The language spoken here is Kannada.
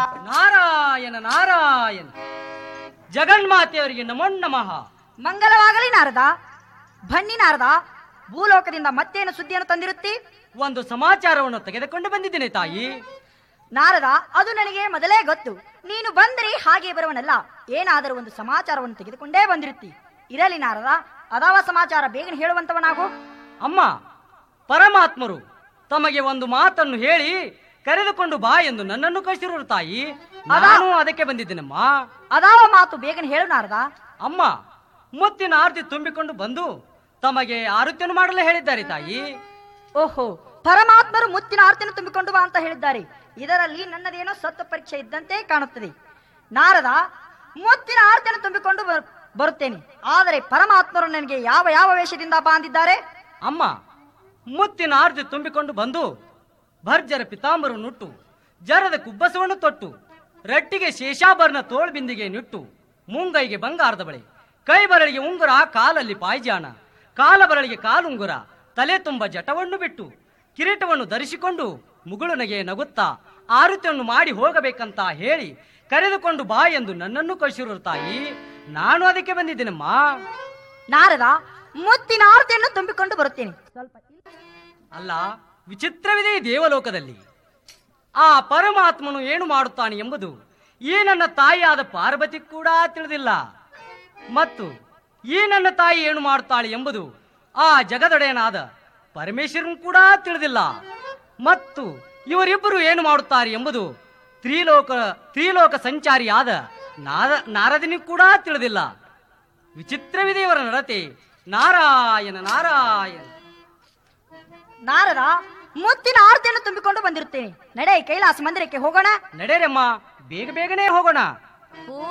ನಾರಾಯಣ ನಾರಾಯಣ ಜಗನ್ಮಾತೆಯವರಿಗೆ ನಮೋ ನಮಃ ಮಂಗಲವಾಗಲಿ ನಾರದ ಬನ್ನಿ ನಾರದ ಭೂಲೋಕದಿಂದ ಮತ್ತೇನು ಸುದ್ದಿಯನ್ನು ತಂದಿರುತ್ತಿ ಒಂದು ಸಮಾಚಾರವನ್ನು ತೆಗೆದುಕೊಂಡು ಬಂದಿದ್ದೇನೆ ತಾಯಿ ನಾರದ ಅದು ನನಗೆ ಮೊದಲೇ ಗೊತ್ತು ನೀನು ಬಂದರೆ ಹಾಗೆ ಬರುವನಲ್ಲ ಏನಾದರೂ ಒಂದು ಸಮಾಚಾರವನ್ನು ತೆಗೆದುಕೊಂಡೇ ಬಂದಿರುತ್ತಿ ಇರಲಿ ನಾರದ ಅದಾವ ಸಮಾಚಾರ ಬೇಗನೆ ಹೇಳುವಂತವನಾಗು ಅಮ್ಮ ಪರಮಾತ್ಮರು ತಮಗೆ ಒಂದು ಮಾತನ್ನು ಹೇಳಿ ಕರೆದುಕೊಂಡು ಬಾ ಎಂದು ನನ್ನನ್ನು ಕಳಿಸಿರುವ ತಾಯಿ ನಾನು ಅದಕ್ಕೆ ಬಂದಿದ್ದೇನಮ್ಮ ಅದಾವ ಮಾತು ಬೇಗನೆ ಹೇಳು ನಾರದ ಅಮ್ಮ ಮುತ್ತಿನ ಆರತಿ ತುಂಬಿಕೊಂಡು ಬಂದು ತಮಗೆ ಆರತಿಯನ್ನು ಮಾಡಲು ಹೇಳಿದ್ದಾರೆ ತಾಯಿ ಓಹೋ ಪರಮಾತ್ಮರು ಮುತ್ತಿನ ಆರ್ತಿಯನ್ನು ತುಂಬಿಕೊಂಡು ಬಾ ಅಂತ ಹೇಳಿದ್ದಾರೆ ಇದರಲ್ಲಿ ನನ್ನದೇನೋ ಸತ್ವ ಪರೀಕ್ಷೆ ಇದ್ದಂತೆ ಕಾಣುತ್ತದೆ ನಾರದ ಮುತ್ತಿನ ಆರ್ತಿಯನ್ನು ತುಂಬಿಕೊಂಡು ಬರ್- ಬರುತ್ತೇನೆ ಆದರೆ ಪರಮಾತ್ಮರು ನನಗೆ ಯಾವ ಯಾವ ವೇಷದಿಂದ ಬಾಂದಿದ್ದಾರೆ ಅಮ್ಮ ಮುತ್ತಿನ ಆರತಿ ತುಂಬಿಕೊಂಡು ಬಂದು ಭರ್ಜರ ಪಿತಾಂಬರ ನುಟ್ಟು ಜರದ ಕುಬ್ಬಸವನ್ನು ತೊಟ್ಟು ರಟ್ಟಿಗೆ ಶೇಷಾಭರಣ ತೋಳ್ಬಿಂದಿಗೆ ನಿಟ್ಟು ಮುಂಗೈಗೆ ಬಂಗಾರದ ಬಳೆ ಕೈ ಬರಳಿಗೆ ಉಂಗುರ ಕಾಲಲ್ಲಿ ಪಾಯ್ಜಾಣ ಕಾಲ ಬರಳಿಗೆ ಕಾಲುಂಗುರ ತಲೆ ತುಂಬ ಜಟವನ್ನು ಬಿಟ್ಟು ಕಿರೀಟವನ್ನು ಧರಿಸಿಕೊಂಡು ಮುಗುಳುನಗೆ ನಗುತ್ತಾ ಆರತಿಯನ್ನು ಮಾಡಿ ಹೋಗಬೇಕಂತ ಹೇಳಿ ಕರೆದುಕೊಂಡು ಬಾ ಎಂದು ನನ್ನನ್ನು ಕಳಿಸಿರುವ ತಾಯಿ ನಾನು ಅದಕ್ಕೆ ಬಂದಿದ್ದೇನಮ್ಮ ನಾರದ ಮುತ್ತಿನ ಆರ್ತಿಯನ್ನು ತುಂಬಿಕೊಂಡು ಬರುತ್ತೇನೆ ಸ್ವಲ್ಪ ಅಲ್ಲ ವಿಚಿತ್ರವಿದೆ ಈ ದೇವಲೋಕದಲ್ಲಿ ಆ ಪರಮಾತ್ಮನು ಏನು ಮಾಡುತ್ತಾನೆ ಎಂಬುದು ಈ ನನ್ನ ತಾಯಿಯಾದ ಪಾರ್ವತಿ ಕೂಡ ತಿಳಿದಿಲ್ಲ ಮತ್ತು ಈ ನನ್ನ ತಾಯಿ ಏನು ಮಾಡುತ್ತಾಳೆ ಎಂಬುದು ಆ ಜಗದೊಡೆಯನಾದ ಪರಮೇಶ್ವರನ್ ಕೂಡ ತಿಳಿದಿಲ್ಲ ಮತ್ತು ಇವರಿಬ್ಬರು ಏನು ಮಾಡುತ್ತಾರೆ ಎಂಬುದು ತ್ರಿಲೋಕ ತ್ರಿಲೋಕ ಸಂಚಾರಿಯಾದ ನಾರ ನಾರದನಿಗೆ ಕೂಡ ತಿಳಿದಿಲ್ಲ ವಿಚಿತ್ರವಿದೆ ಇವರ ನಡತೆ ನಾರಾಯಣ ನಾರಾಯಣ ನಾರದ ಮುತ್ತಿನ ಆರ್ತಿಯನ್ನು ತುಂಬಿಕೊಂಡು ಬಂದಿರುತ್ತೇನೆ ನಡೆ ಕೈಲಾಸ ಮಂದಿರಕ್ಕೆ ಹೋಗೋಣ ನಡೆರಮ್ಮ ಬೇಗ ಬೇಗನೆ ಹೋಗೋಣ